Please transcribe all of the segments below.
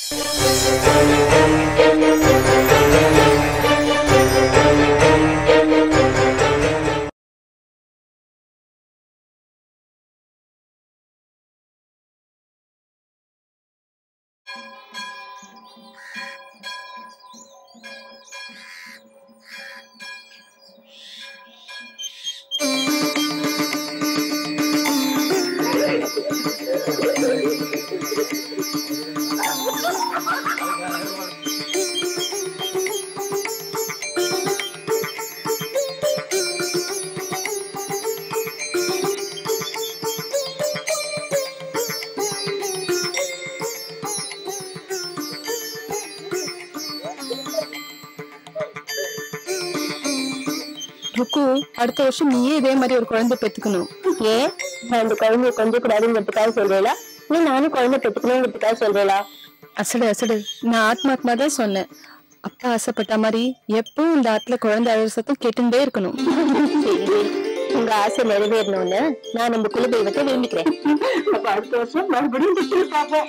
ருக்கு அடுத்த வருஷம் நீயே இதே மாதிரி ஒரு குழந்தை பெத்துக்கணும் ஏன் நான் இந்த குழந்தைய கொஞ்சம் கூடாதுங்கிறதுக்காக சொல்றேளா நீ நானும் குழந்தை பெற்றுக்கணுங்கிறதுக்காக சொல்றேளா அசடு அசடு நான் ஆத்மாத்மா தான் சொன்னேன் அப்பா ஆசைப்பட்ட மாதிரி எப்பவும் இந்த ஆத்துல குழந்தை அழுற சத்தம் கேட்டுட்டே இருக்கணும் சரி சரி. உங்க ஆசை நிறைவேறணும்னு நான் நம்ம குல தெய்வத்தை வேண்டிக்கிறேன் அப்ப அடுத்த வருஷம் மறுபடியும் பெற்று பார்ப்போம்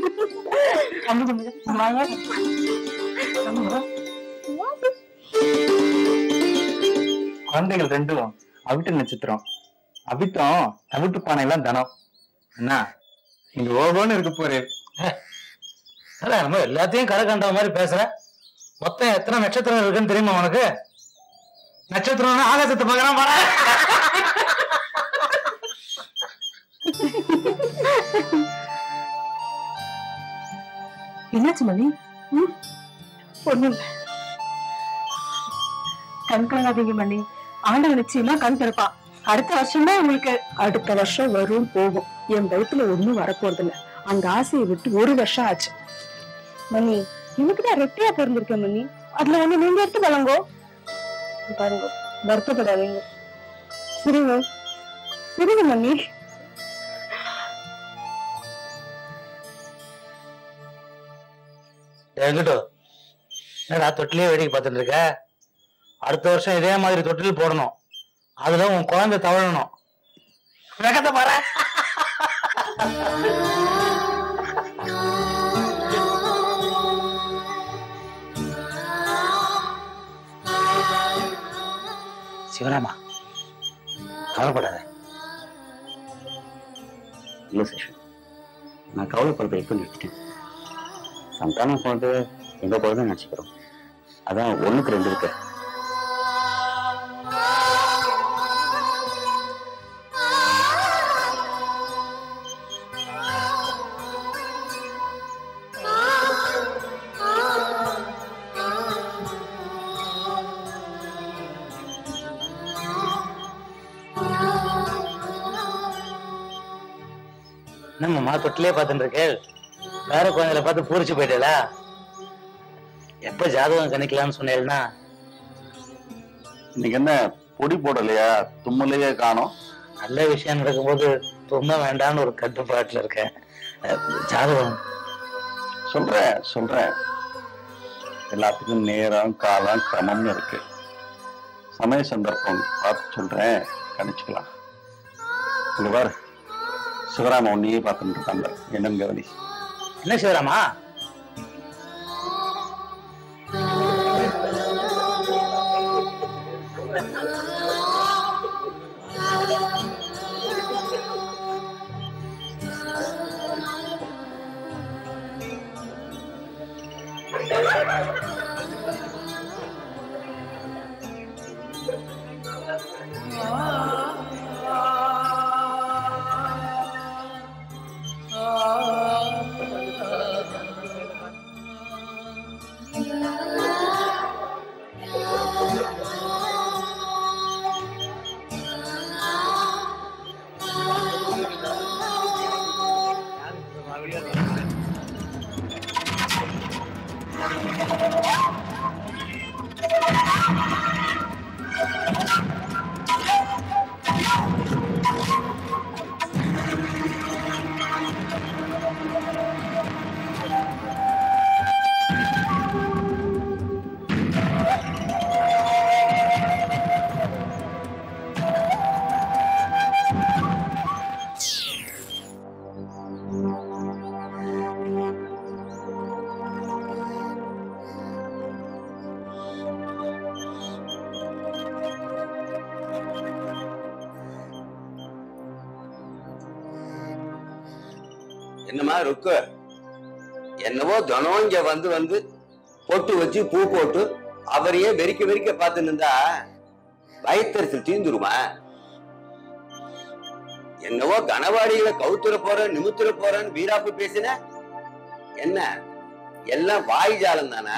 குழந்தைகள் ரெண்டும் அவிட்ட நட்சத்திரம் அவிட்டம் தவிட்டு பானை எல்லாம் தனம் என்ன இங்க ஓகோன்னு இருக்க போறே அதான் நம்ம எல்லாத்தையும் கரை கண்ட மாதிரி பேசுற மொத்தம் எத்தனை நட்சத்திரம் இருக்குன்னு தெரியுமா உனக்கு நட்சத்திரம்னு ஆகாசத்தை பார்க்கறான் பாரு என்னாச்சு மணி ஒண்ணும் கண் கலங்காதீங்க மணி ஆண்டவன் நிச்சயமா கண் திறப்பான் அடுத்த வருஷம் தான் உங்களுக்கு அடுத்த வருஷம் வரும் போகும் என் வயித்துல ஒண்ணும் வரப்போறது இல்ல அந்த ஆசையை விட்டு ஒரு வருஷம் ஆச்சு மணி எனக்கு தான் ரெட்டையா பிறந்திருக்கேன் மணி அதுல ஒண்ணு நீங்க எடுத்து வழங்கோ பாருங்க வருத்தப்படாதீங்க சரிங்க சரிங்க மணி இருக்கட்டும் என்னடா தொட்டிலே வேடிக்கை பார்த்துட்டு இருக்க அடுத்த வருஷம் இதே மாதிரி தொட்டில் போடணும் அதுல உன் குழந்தை தவழணும் வேகத்தை பாரு சிவராமா கவலைப்படாத இல்லை சேஷன் நான் கவலைப்படுறத இப்போ நிறுத்திட்டேன் சந்தானம் குழந்தை எங்க குழந்தை நினச்சிக்கிறோம் அதான் ஒண்ணுக்கு ரெண்டு இருக்கு என்னம்மா தொட்டிலே பார்த்துட்டு இருக்கேள் வேற குழந்தைல பார்த்து பூரிச்சு போயிட்டேளா எப்ப ஜாதகம் கணிக்கலாம்னு சொன்னேன்னா இன்னைக்கு என்ன பொடி போடலையா தும்மலையே காணோம் நல்ல விஷயம் நடக்கும்போது தும்ப வேண்டாம்னு ஒரு கட்டுப்பாட்டுல இருக்கேன் அஹ், ஜாதகம் சொல்றேன் சொல்றேன் எல்லாத்துக்கும் நேரம் காலம் கிரமம்னு இருக்கு சமய சந்தர்ப்பம் பார்த்து சொல்றேன் கணிச்சுக்கலாம் இங்க பாரு சிவராம உன்னையே பார்த்துட்டு இருக்காங்க என்னன்னு கவனி என்ன சிவராமா என்னம்மா ருக்கு என்னவோ தினம் இங்க வந்து வந்து பொட்டு வச்சு பூ போட்டு அவரையே வெறிக்க வெறிக்க பார்த்து நின்றா வயிற்றுச்சல் தீந்துருமா என்னவோ கனவாடிகளை கவுத்துற போற நிமித்துற போறேன்னு வீராப்பு பேசின என்ன எல்லாம் வாய் ஜாலம் தானே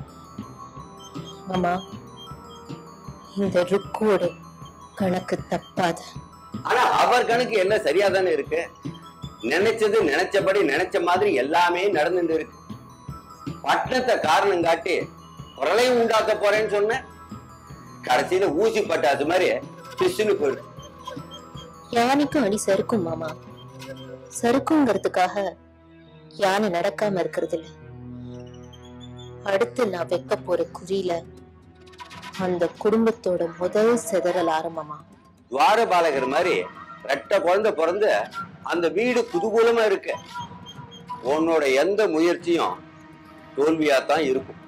மாமா இந்த ருக்குவோட கணக்கு தப்பாத ஆனா அவர் கணக்கு என்ன சரியா தானே இருக்கு நினைச்சது நினைச்சபடி நினைச்ச மாதிரி எல்லாமே நடந்துட்டு இருக்கு பட்டணத்தை காரணம் காட்டி பிரளயம் உண்டாக்க போறேன்னு சொன்ன கடைசியில ஊசி பட்டாசு மாதிரி பிசுன்னு போயிடும் யானைக்கும் அடி சறுக்கும் மாமா சறுக்குங்கிறதுக்காக யானை நடக்காம இருக்கிறது இல்ல அடுத்து நான் வைக்க போற குறியில அந்த குடும்பத்தோட முதல் சிதறல் ஆரம்பமா துவாரபாலகர் மாதிரி ரெட்ட குழந்தை பிறந்து அந்த வீடு குதூகூலமா இருக்கு உன்னோட எந்த முயற்சியும் தோல்வியா தான் இருக்கும்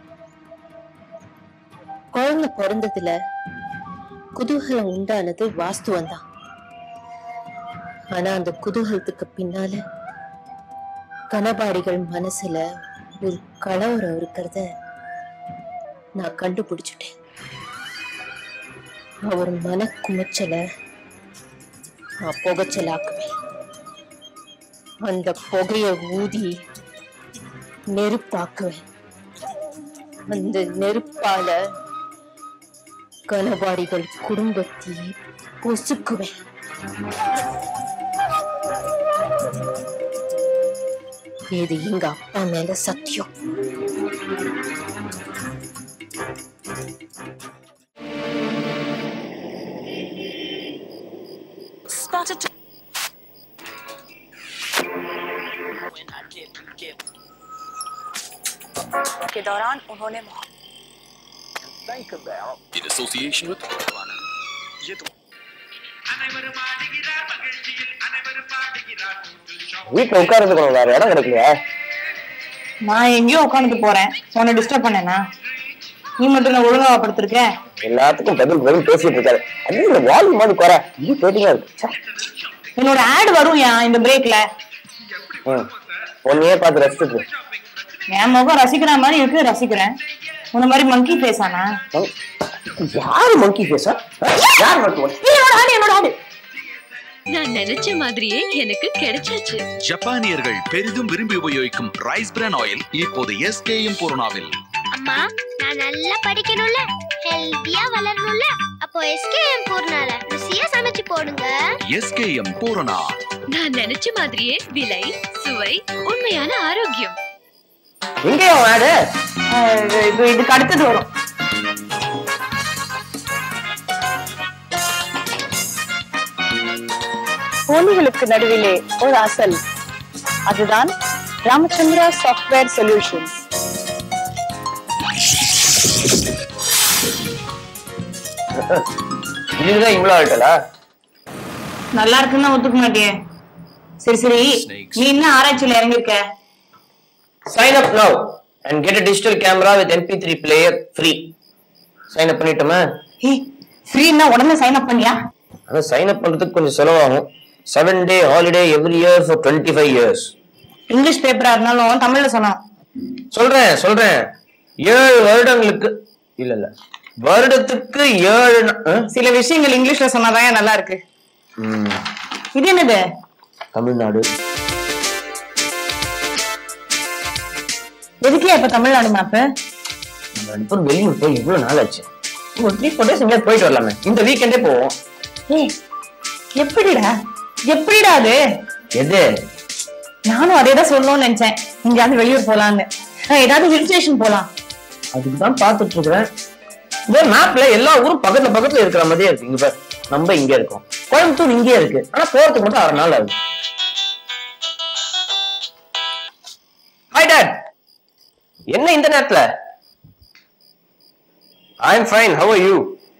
குழந்தை பிறந்ததுல குதூகலம் உண்டானது வாஸ்துவம் தான் ஆனா அந்த குதூகலத்துக்கு பின்னால கனபாடிகள் மனசுல ஒரு கலவரம் இருக்கிறத நான் கண்டுபிடிச்சிட்டேன் அவர் மன குமைச்சலை நான் புகைச்சலாக்குவேன் அந்த புகைய ஊதி நெருப்பாக்குவேன் அந்த நெருப்பால கனபாடிகள் குடும்பத்தையே பொசுக்குவேன் இது எங்க அப்பா மேல சத்தியம் started to के दौरान उन्होंने in association with வீட்டுல உட்கார்றதுக்கு வேற இடம் கிடைக்கலையா நான் எங்கேயோ உட்காந்துட்டு போறேன் உன்னை டிஸ்டர்ப் பண்ணேனா நீ மட்டும் நான் ஒழுங்கா படுத்திருக்க எல்லாத்துக்கும் பதில் பதில் பேசிட்டு இருக்காரு அது இந்த வால்யூம் மாதிரி குறை இது கேட்டீங்க இருக்கு ச்சே. என்னோட ஆட் வரும் ஏன் இந்த பிரேக்ல ம். உன்னையே பார்த்து ரசிச்சுட்டு என் முகம் ரசிக்கிற மாதிரி இருக்கு ரசிக்கிறேன் உன்ன மாதிரி மங்கி ஃபேஸ் ஆனா யாரு மங்கி பேசா யார் மட்டும் என்னோட ஆடு என்னோட ஆடு நான் நினைச்ச மாதிரியே எனக்கு கிடைச்சாச்சு ஜப்பானியர்கள் பெரிதும் விரும்பி உபயோகிக்கும் ரைஸ் பிரான் ஆயில் இப்போது எஸ்கேஎம் பூர்ணாவில் அம்மா நான் நல்லா படிக்கணும்ல ஹெல்த்தியா வளரணும்ல அப்போ எஸ்கேஎம் பூர்ணால ருசியா சமைச்சு போடுங்க எஸ்கேஎம் பூரணா நான் நினைச்ச மாதிரியே விலை சுவை உண்மையான ஆரோக்கியம் எங்கேயோ ஆடு அஹ் இது- இது இதுக்கு அடுத்தது வரும் போலிகளுக்கு நடுவிலே ஒரு அசல் அதுதான் ராமச்சந்திரா சாஃப்ட்வேர் சொல்யூஷன்ஸ் இதுதான் இவ்வளவு ஆயிட்டலா நல்லா இருக்குன்னு ஒத்துக்க மாட்டியே சரி சரி நீ என்ன ஆராய்ச்சியில இறங்கிருக்க sign up now and get a digital camera with mp3 player free sign up பண்ணிட்டோமா ஏய் ஃப்ரீன்னா உடனே சைன் அப் பண்ணியா அதான் சைன் அப் பண்றதுக்கு கொஞ்சம் செலவாகும் seven day holiday every year for twenty five years English பேப்பரா இருந்தாலும் தமிழ்ல சொன்னோம் சொல்றேன் சொல்றேன் ஏழு வருடங்களுக்கு இல்ல இல்ல வருடத்துக்கு ஏழு நா- ஆ? சில விஷயங்கள் இங்கிலீஷ்ல சொன்னாதான் நல்லா இருக்கு ம், இது என்னது தமிழ்நாடு எதுக்கே இப்ப தமிழ்நாடு மேப்பு நம்ம ரெண்டு பேரும் வெளியூர் போய் எவ்வளவு நாள் ஆச்சு ஒரு த்ரீ ஃபோர் டேஸ் எங்கேயாவது போயிட்டு வரலாமே இந்த வீக்கெண்டே போவோம் ஏய் எப்படிடா எப்படிடா அது எது நானும் அதே தான் சொல்லணும்னு நினைச்சேன் எங்கேயாவது வெளியூர் போலான்னு அஹ் ஏதாவது ஹில் ஸ்டேஷன் போலாம் அதுக்கு தான் பார்த்துட்டு இருக்கிறேன் இந்த மேப்ல எல்லா ஊரும் பக்கத்துல பக்கத்துல இருக்கிற மாதிரியே இருக்கு இங்க பாரு நம்ம இங்க இருக்கோம் கோயம்புத்தூர் இங்கேயே இருக்கு ஆனா போறதுக்கு மட்டும் அரை நாள் ஆகுது ஹாய் டாட் என்ன இந்த நேரத்துல I am fine how are you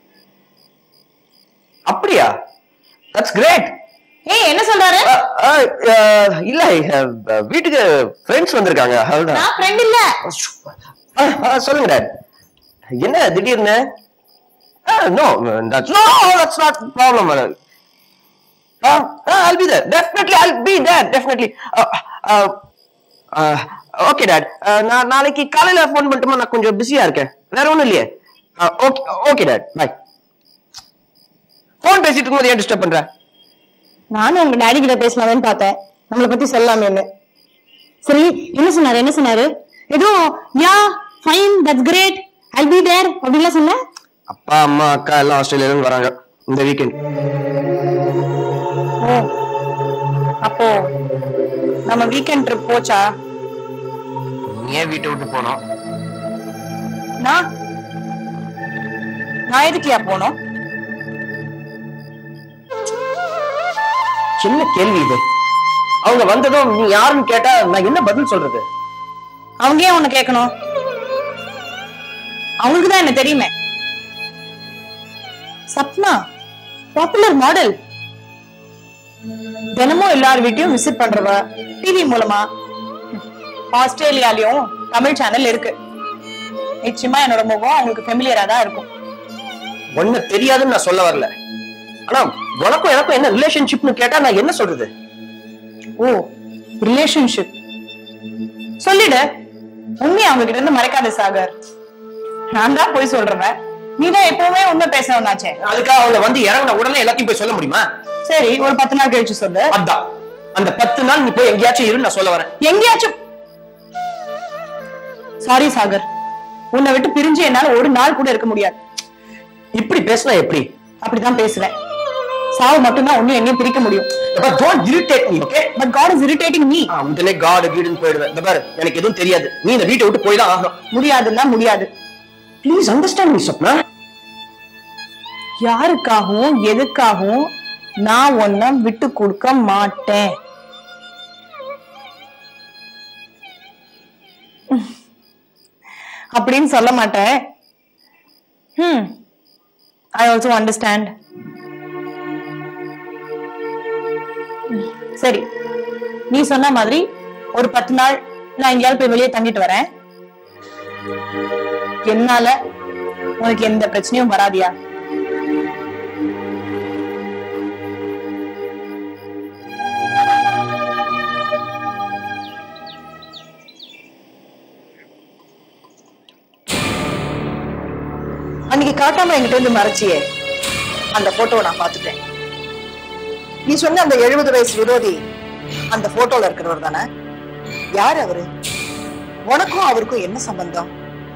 அப்படியா தட்ஸ் கிரேட் ஏய் என்ன சொல்றாரு இல்ல அஹ், வீட்டுக்கு ஃப்ரெண்ட்ஸ் வந்திருக்காங்க அவ்வளவுதான் நான் ஃப்ரெண்ட் இல்ல ஆ, ஆ, சொல்லுங்க டாட் என்ன திடீர்னு no no that's not problem Uh, uh, I'll be there. Definitely, I'll be there. Definitely. Uh, uh, uh, okay, Dad. Uh, நான் நாளைக்கு காலையில ஃபோன் பண்ணட்டுமா நான் கொஞ்சம் பிஸியா இருக்கேன் வேற ஒண்ணும் இல்லையே okay okay dad bye phone பேசிட்டு இருக்கும்போது ஏன் டிஸ்டர்ப் பண்ற நானும் உங்க டாடி கிட்ட பேசலாமேன்னு பார்த்தேன் நம்மளை பத்தி சொல்லாமேன்னு சரி என்ன சொன்னாரு என்ன சொன்னாரு ஏதோ yeah fine that's great I be there அப்படின்லாம் சொன்னேன் அப்பா அம்மா அக்கா எல்லாம் ஆஸ்திரேலியால இருந்து வராங்க இந்த வீக்கெண்ட் ஓ அப்போ நம்ம வீக்கெண்ட் ட்ரிப் போச்சா நீ ஏன் வீட்டை விட்டு போனோம் நான் நான் எதுக்குயா போனோம் சின்ன கேள்வி இது அவங்க வந்ததும் நீ யாருன்னு கேட்டா நான் என்ன பதில் சொல்றது அவங்க ஏன் உன்னை கேட்கணும் அவங்களுக்கு தான் என்ன தெரியுமே சப்னா பாப்புலர் மாடல் தினமும் எல்லார் வீட்டையும் விசிட் பண்றவ டிவி மூலமா ஆஸ்திரேலியாலயும் தமிழ் சேனல் இருக்கு நிச்சயமா என்னோட முகம் அவங்களுக்கு ஃபெமிலியரா தான் இருக்கும் ஒண்ணு தெரியாதுன்னு நான் சொல்ல வரல ஆனா உனக்கும் எனக்கும் என்ன ரிலேஷன்ஷிப்னு கேட்டா நான் என்ன சொல்றது ஓ ரிலேஷன்ஷிப் சொல்லிடு உண்மையை அவங்க கிட்ட இருந்து மறைக்காத சாகர் நான் தான் போய் சொல்றவன் நீ தான் எப்பவுமே உண்மை பேசணும்னாச்சே அதுக்காக அவங்க வந்து இறங்கின உடனே எல்லாத்தையும் போய் சொல்ல முடியுமா சரி ஒரு பத்து நாள் கழிச்சு சொல்லு அதான் அந்த பத்து நாள் நீ போய் எங்கேயாச்சும் இரு நான் சொல்ல வரேன் எங்கேயாச்சும் சாரி சாகர் உன்னை விட்டு பிரிஞ்சு என்னால ஒரு நாள் கூட இருக்க முடியாது இப்படி பேசினா எப்படி அப்படிதான் பேசுவேன் சாவு மட்டும்தான் ஒன்னும் என்னையும் பிரிக்க முடியும் don't irritate me okay but God is irritating me உடனே காட் கீடுன்னு போயிடுவேன் இந்த பாரு எனக்கு எதுவும் தெரியாது நீ இந்த வீட்டை விட்டு போய் தான் ஆகணும் முடியாதுன்னா முடியாது ப்ளீஸ் அண்டர்ஸ்டாண்ட் மீ சொப்னா யாருக்காகவும் எதுக்காகவும் நான் உன்னை விட்டு கொடுக்க மாட்டேன் அப்படின்னு சொல்ல மாட்டேன் ஹம் ஐ ஆல்சோ அண்டர்ஸ்டாண்ட் சரி நீ சொன்ன மாதிரி ஒரு பத்து நாள் நான் எங்கேயாவது போய் வெளியே தங்கிட்டு வரேன் என்னால உனக்கு எந்த பிரச்சனையும் வராதியா அன்னைக்கு காட்டாம என்கிட்ட இருந்து மறைச்சியே அந்த போட்டோவை நான் பார்த்துட்டேன் நீ சொன்ன அந்த எழுபது வயசு விரோதி அந்த போட்டோல இருக்கிறவர் தானே யார் அவரு உனக்கும் அவருக்கும் என்ன சம்பந்தம்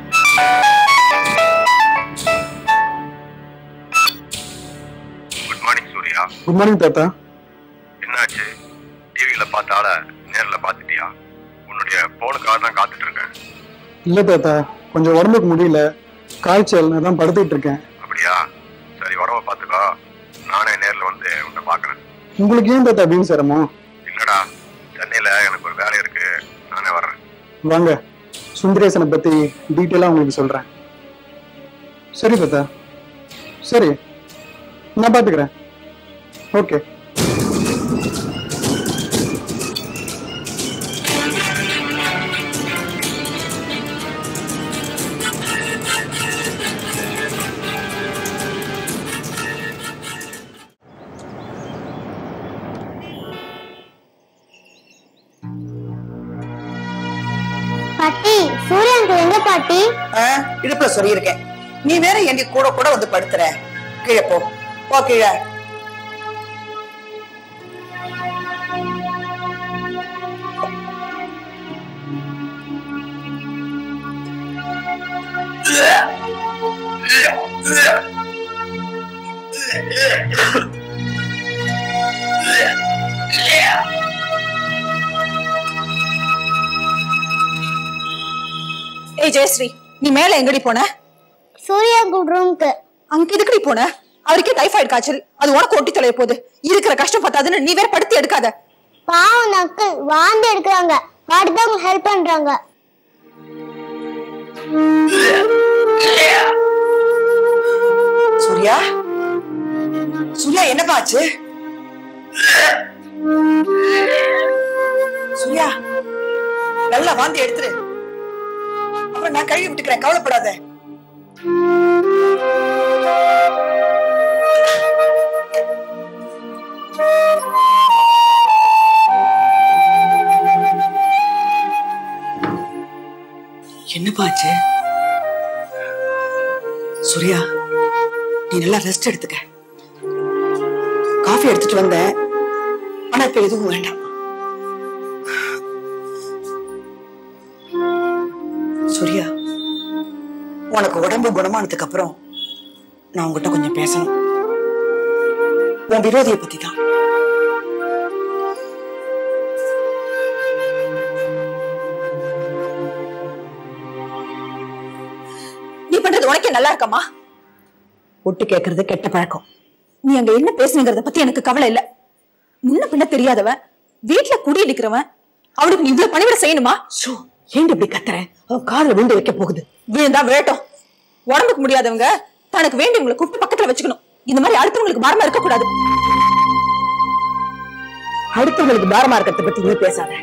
good morning Surya good morning தாத்தா என்னாச்சு டிவியில பார்த்தால நேர்ல பார்த்துட்டியா உன்னுடைய போனுக்காக தான் காத்துட்டு இருக்கேன் இல்ல தாத்தா கொஞ்சம் உடம்புக்கு முடியல காய்ச்சல் நான் தான் படுத்துட்டு இருக்கேன் அப்படியா சரி உடம்ப பார்த்துக்கோ நானே நேர்ல வந்து உன்னை பார்க்கறேன் உங்களுக்கு ஏன் தாத்தா அப்படின்னு சிரமம் இல்லடா சென்னையில எனக்கு ஒரு வேலை இருக்கு நானே வர்றேன் வாங்க சுந்தரேசனை பத்தி டீட்டெயிலா உங்களுக்கு சொல்றேன் சரி தாத்தா சரி நான் பாத்துக்கிறேன் ஓகே பாட்டி சூரியனுக்கு எங்க பாட்டி இடுப்புல சொல்லியிருக்கேன் நீ வேற எங்க கூட கூட வந்து படுத்துற கீழே போ போ கீழே ஏய் ஜெயஸ்ரீ நீ மேல எங்கடி போன சூர்யா ரூம்க்கு அங்க எதுக்குடி போன அவருக்கே டைஃபாய்டு காய்ச்சல் அது உனக்கு ஒட்டி தொலைய போகுது இருக்கிற கஷ்டம் பத்தாதுன்னு நீ வேற படுத்து எடுக்காத பாவம் நக்கல் வாந்தி எடுக்கிறாங்க அடுத்தவங்க ஹெல்ப் பண்றாங்க சூர்யா சூர்யா என்னப்பா ஆச்சு சூர்யா நல்லா வாந்தி எடுத்துரு அப்புறம் நான் கழுவி விட்டுக்கிறேன் கவலைப்படாத என்னப்பா ஆச்சு சூர்யா நீ நல்லா ரெஸ்ட் எடுத்துக்க காஃபி எடுத்துட்டு வந்தேன் ஆனா இப்ப எதுவும் வேண்டாம் சூர்யா உனக்கு உடம்பு குணமானதுக்கு அப்புறம் நான் உங்ககிட்ட கொஞ்சம் பேசணும் உன் விரோதியை பத்தி தான் நீ பண்றது உனக்கே நல்லா இருக்கமா ஒட்டு கேட்கறது கெட்ட பழக்கம் நீ அங்க என்ன பேசுனீங்கறத பத்தி எனக்கு கவலை இல்ல முன்ன பின்ன தெரியாதவன் வீட்டுல குடியிருக்கிறவன் அவளுக்கு நீ இவ்வளவு பணிவிட செய்யணுமா ஏன் இப்படி கத்துற அவ காதுல விழுந்து வைக்க போகுது விழுந்தா விழட்டும் உடம்புக்கு முடியாதவங்க தனக்கு வேண்டியவங்களை கூப்பிட்டு பக்கத்துல வச்சுக்கணும் இந்த மாதிரி அடுத்தவங்களுக்கு மரமா இருக்க கூடாது அடுத்தவங்களுக்கு பாரமா இருக்கிறத பத்தி நீ பேசாத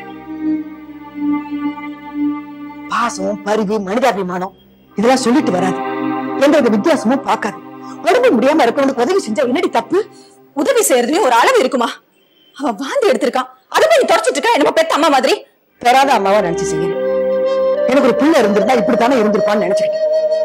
பாசம் பரிவு மனிதாபிமானம் இதெல்லாம் சொல்லிட்டு வராது எந்த வித வித்தியாசமும் பார்க்காது உடம்பு முடியாம இருக்கவனுக்கு உதவி செஞ்சா என்னடி தப்பு உதவி செய்யறதுலயும் ஒரு அளவு இருக்குமா அவன் வாந்தி எடுத்திருக்கான் அதை போய் நீ தொடச்சிட்டு இருக்க என்னமோ பெத்த அம்மா மாதிரி பெறாத அம்மாவா நினைச்சு செய்யறேன் எனக்கு ஒரு பிள்ளை இருந்திருந்தா இப்படித்தானே இருந்திருப்பான்னு நினைச்சுக்கிட்டேன்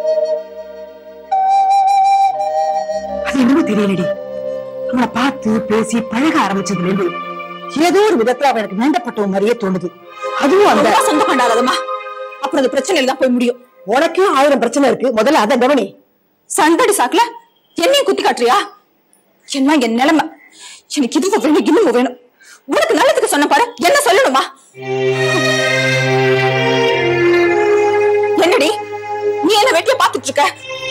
அது என்னமோ தெரியலடி அவனை பார்த்து பேசி பழக ஆரம்பிச்சதுல இருந்து ஏதோ ஒரு விதத்துல அவன் எனக்கு வேண்டப்பட்டவன் மாதிரியே தோணுது அதுவும் அந்த ரொம்ப சொந்தம் பண்ணாதம்மா அப்புறம் அந்த பிரச்சனையில தான் போய் முடியும் உனக்கே ஆயிரம் பிரச்சனை இருக்கு முதல்ல அதை கவனி சண்டடி சாக்குல என்னையும் குத்தி காட்டுறியா என்ன என் நிலைமை எனக்கு இதுவும் வேணும் இன்னும் வேணும் உனக்கு நல்லதுக்கு சொன்ன பாரு என்ன சொல்லணுமா என்னடி நீ என்ன வெட்டிய பாத்துட்டு இருக்க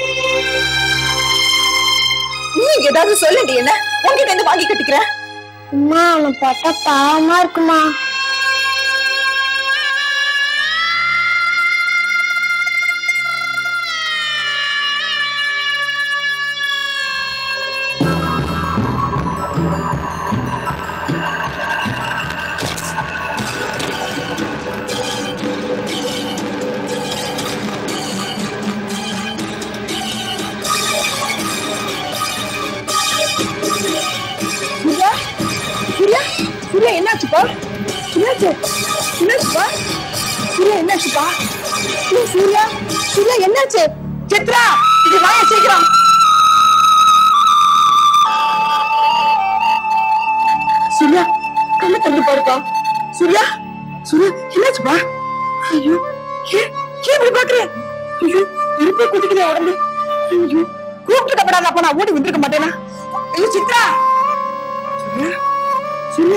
நீ ஏதாவது சொல்லுடி என்ன உன்கிட்ட இருந்து வாங்கி கட்டிக்கிற அம்மா அவனை பார்த்தா பாவமா இருக்குமா சூர்யா சூர்யா சூர்யா என்னாச்சுப்பா என்னாச்சு என்னாச்சுப்பா சூர்யா என்னாச்சுப்பா ஏய், சூர்யா சூர்யா என்னாச்சு சித்ரா இது வாய சீக்கிரம் சூர்யா கண்ணு தள்ளி பாருப்பா சூர்யா சூர்யா என்னாச்சுப்பா ஐயோ ஏன் ஏன் இப்படி பாக்குறேன் ஐயோ இருப்பே குதிக்குதே உடம்பு ஐயோ கூப்பிட்டு கப்படாத அப்ப நான் ஓடி வந்திருக்க மாட்டேனா ஐயோ சித்ரா சூர்யா சூர்யா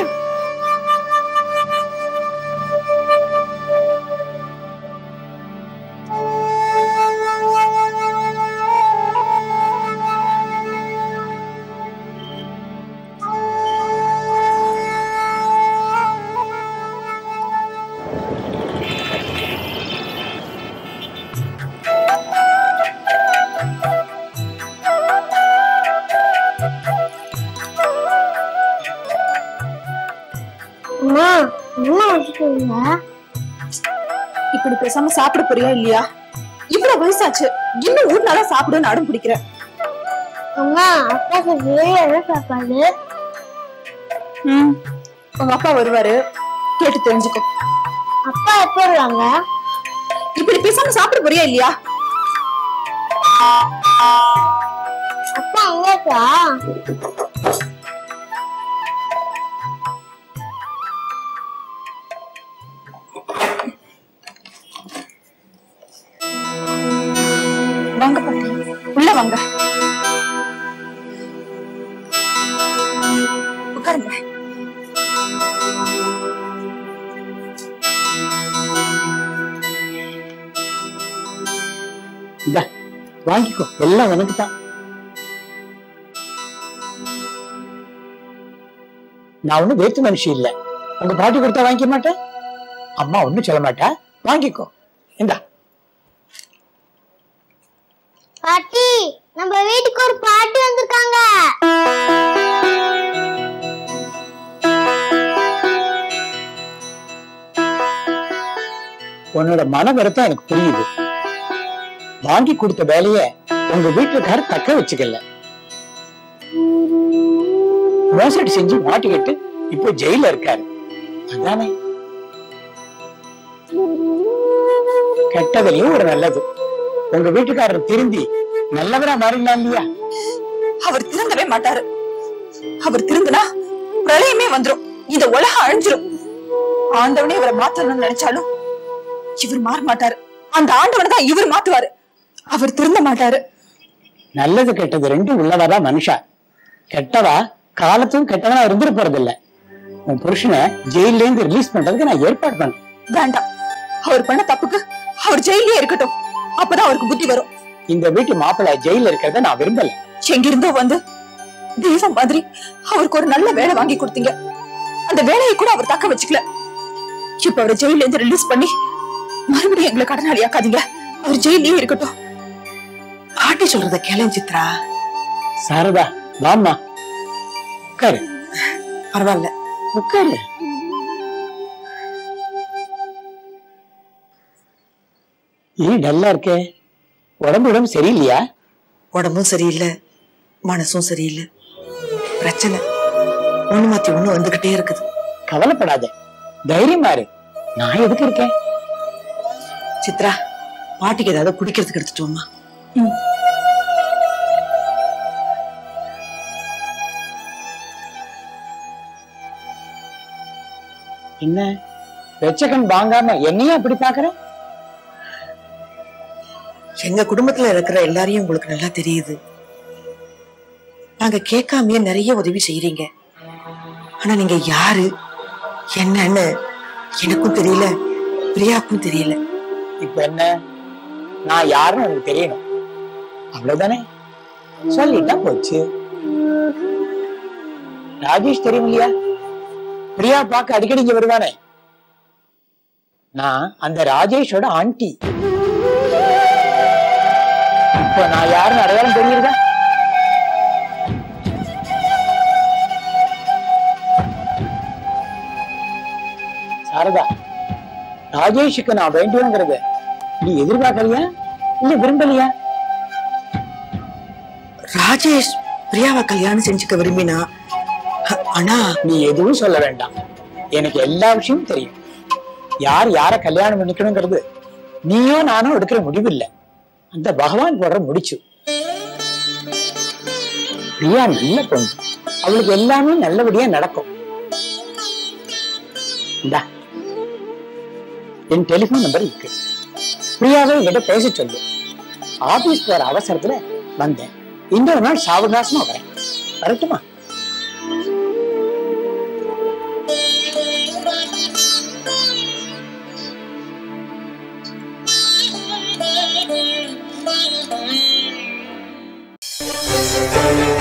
அம்மா என்ன வச்சுக்கோங்க இப்படி பேசாம சாப்பிட போறியா இல்லையா இவ்வளவு வயசாச்சு இன்னும் ஊட்டினாதான் சாப்பிடுன்னு அடம் பிடிக்கிற அம்மா அப்பா சொல்றது என்ன சாப்பாடு ம் உங்க அப்பா வருவாரு கேட்டு தெரிஞ்சுக்கோ அப்பா எப்போ வருவாங்க இப்படி பேசாம சாப்பிட போறியா இல்லையா அப்பா எங்கக்கா வாங்க பாட்டி உள்ள வாங்க உட்காருங்க இந்த வாங்கிக்கோ எல்லாம் உனக்கு தான் நான் ஒண்ணும் வேத்து மனுஷி இல்ல உங்க பாட்டி கொடுத்தா வாங்கிக்க மாட்டேன் அம்மா ஒண்ணும் சொல்ல மாட்டா வாங்கிக்கோ இந்தா பாட்டி நம்ம வீட்டுக்கு ஒரு பாட்டி வந்திருக்காங்க உன்னோட மன வருத்தம் எனக்கு புரியுது வாங்கி கொடுத்த வேலைய உங்க வீட்டுக்காரர் தக்க வச்சுக்கல மோசடி செஞ்சு மாட்டிக்கிட்டு இப்போ ஜெயில இருக்காரு அதானே கெட்டதுலயும் ஒரு நல்லது உங்க வீட்டுக்காரர் திருந்தி நல்லவரா மாறிடலாம் இல்லையா அவர் திருந்தவே மாட்டாரு அவர் திருந்தினா பிரளயமே வந்துரும் இந்த உலகம் அழிஞ்சிரும் ஆண்டவனே இவரை மாத்தணும்னு நினைச்சாலும் இவர் மாற மாட்டாரு அந்த ஆண்டவனை தான் இவர் மாத்துவாரு அவர் திருந்த மாட்டாரு நல்லது கெட்டது ரெண்டும் உள்ளவாதான் மனுஷா கெட்டவா காலத்தும் கெட்டவனா இருந்துட்டு போறது இல்ல உன் புருஷனை ஜெயில இருந்து ரிலீஸ் பண்றதுக்கு நான் ஏற்பாடு பண்றேன் வேண்டாம் அவர் பண்ண தப்புக்கு அவர் ஜெயிலே இருக்கட்டும் அப்பதான் அவருக்கு புத்தி வரும் இந்த வீட்டு மாப்பிள்ளை ஜெயில இருக்கிறத நான் விரும்பல எங்கிருந்தோ வந்து தெய்வம் மாதிரி அவருக்கு ஒரு நல்ல வேலை வாங்கி கொடுத்தீங்க அந்த வேலையை கூட அவர் தக்க வச்சுக்கல இப்ப அவரை ஜெயில இருந்து ரிலீஸ் பண்ணி மறுபடியும் எங்களை கடனாளி ஆக்காதீங்க அவர் ஜெயிலே இருக்கட்டும் பாட்டி சொல்றத கேளம் சித்ரா சாரதா வாம்மா உட்காரு பரவாயில்ல உட்காரு ஏன் டல்லா இருக்கே உடம்பு உடம்பு சரியில்லையா உடம்பும் சரியில்லை மனசும் சரியில்லை பிரச்சனை ஒண்ணு மாத்தி ஒண்ணு வந்துகிட்டே இருக்குது கவலைப்படாத தைரியமா இரு நான் எதுக்கு இருக்கேன் சித்ரா பாட்டிக்கு ஏதாவது குடிக்கிறதுக்கு எடுத்துட்டோமா என்ன வெச்சக்கன் வாங்காம என்னையும் அப்படி பாக்குற எங்க குடும்பத்துல இருக்கிற எல்லாரையும் உங்களுக்கு நல்லா தெரியுது நாங்க கேட்காமயே நிறைய உதவி செய்யறீங்க ஆனா நீங்க யாரு என்னன்னு எனக்கும் தெரியல பிரியாக்கும் தெரியல இப்ப என்ன நான் யாருன்னு எனக்கு தெரியணும் அவ்வளவுதானே சொல்லிட்டா போச்சு ராஜேஷ் தெரியும் இல்லையா பிரியா பார்க்க அடிக்கடி இங்க வருவானே நான் அந்த ராஜேஷோட ஆண்டி இப்போ நான் யாருன்னு அடையாளம் தெரியுதா சாரதா ராஜேஷுக்கு நான் வேண்டும்ங்கிறத நீ எதிர்பார்க்கலையா இல்ல விரும்பலையா ராஜேஷ் பிரியாவை கல்யாணம் செஞ்சுக்க விரும்பினா அ- ஆனா நீ எதுவும் சொல்ல வேண்டாம் எனக்கு எல்லா விஷயமும் தெரியும் யார் யார கல்யாணம் பண்ணிக்கணுங்கிறது நீயோ நானோ எடுக்கிற முடிவு இல்ல அந்த பகவான் போடுற முடிச்சு பிரியா நல்ல பொண்ணு அவளுக்கு எல்லாமே நல்லபடியா நடக்கும் இந்தா என் டெலிபோன் நம்பர் இருக்கு பிரியாவை என்கிட்ட பேச சொல்லு ஆபீஸ் போற அவசரத்துல வந்தேன் இன்னொரு நாள் சாவகாசமா வரேன் வரட்டுமா Thank you.